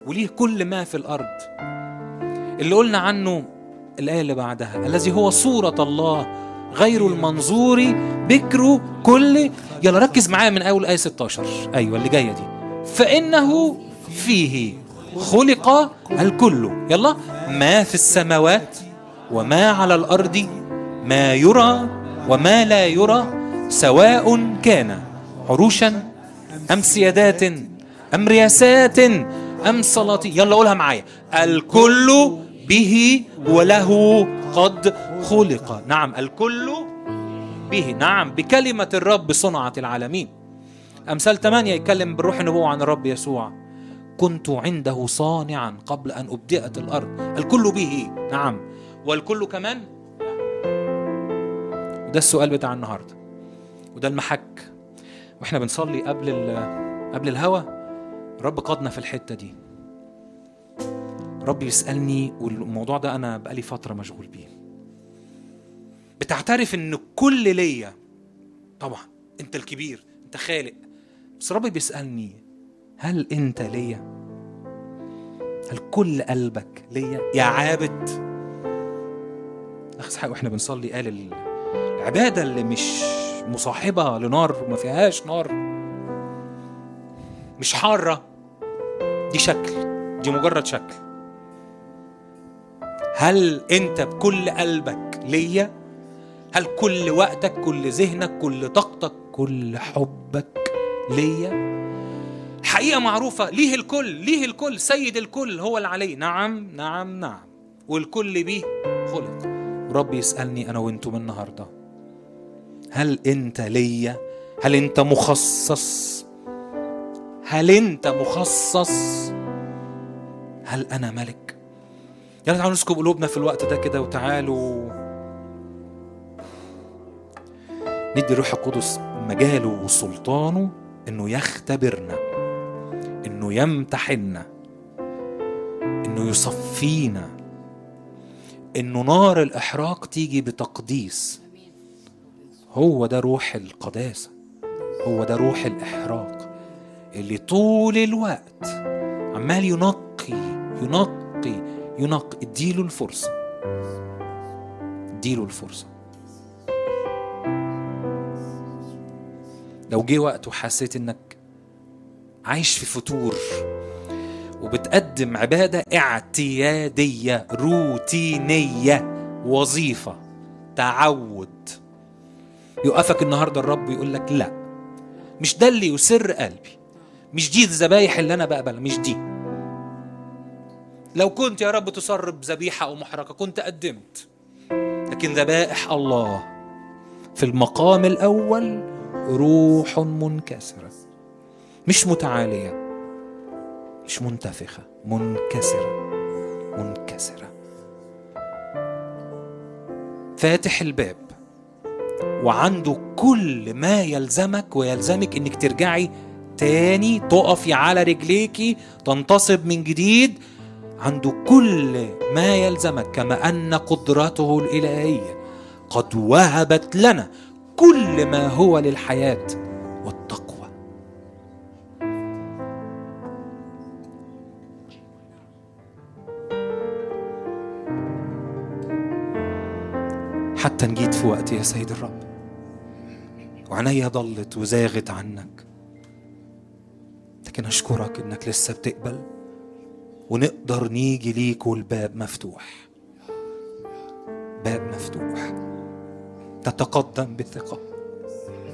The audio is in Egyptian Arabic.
وليه كل ما في الارض اللي قلنا عنه الايه اللي بعدها الذي هو صوره الله غير المنظور بكر كل يلا ركز معايا من اول ايه 16 ايوه اللي جايه دي فانه فيه خلق الكل يلا ما في السماوات وما على الارض ما يرى وما لا يرى سواء كان عروشا ام سيادات ام رياسات ام سلاطين يلا قولها معايا الكل به وله قد خلق نعم الكل به نعم بكلمة الرب صنعت العالمين أمثال 8 يتكلم بالروح النبوة عن الرب يسوع كنت عنده صانعا قبل أن أبدأت الأرض الكل به نعم والكل كمان وده السؤال بتاع النهارده وده المحك واحنا بنصلي قبل قبل الهوا الرب قادنا في الحته دي رب بيسالني والموضوع ده انا بقالي فتره مشغول بيه بتعترف ان كل ليا طبعا انت الكبير انت خالق بس رب بيسالني هل انت ليا هل كل قلبك ليا يا عابد اخ اسحاق واحنا بنصلي قال العباده اللي مش مصاحبه لنار وما فيهاش نار مش حاره دي شكل دي مجرد شكل هل انت بكل قلبك ليا هل كل وقتك كل ذهنك كل طاقتك كل حبك ليا حقيقة معروفة ليه الكل ليه الكل سيد الكل هو اللي عليه نعم نعم نعم والكل بيه خلق ورب يسألني أنا وأنتم النهاردة هل أنت ليا هل أنت مخصص هل أنت مخصص هل أنا ملك يلا تعالوا نسكب قلوبنا في الوقت ده كده وتعالوا ندي الروح القدس مجاله وسلطانه انه يختبرنا انه يمتحنا انه يصفينا انه نار الاحراق تيجي بتقديس هو ده روح القداسه هو ده روح الاحراق اللي طول الوقت عمال ينقي ينقي ينقي اديله الفرصه اديله الفرصه لو جه وقت وحسيت انك عايش في فتور وبتقدم عباده اعتياديه روتينيه وظيفه تعود يوقفك النهارده الرب يقول لك لا مش ده اللي يسر قلبي مش دي الذبايح اللي انا بقبلها مش دي لو كنت يا رب تصر بذبيحه او محرقه كنت قدمت لكن ذبائح الله في المقام الاول روح منكسره مش متعاليه مش منتفخه منكسره منكسره فاتح الباب وعنده كل ما يلزمك ويلزمك انك ترجعي تاني تقفي على رجليكي تنتصب من جديد عنده كل ما يلزمك كما ان قدرته الالهيه قد وهبت لنا كل ما هو للحياه والتقوى حتى نجيت في وقت يا سيد الرب وعينيا ضلت وزاغت عنك لكن اشكرك انك لسه بتقبل ونقدر نيجي ليك والباب مفتوح باب مفتوح تتقدم بثقه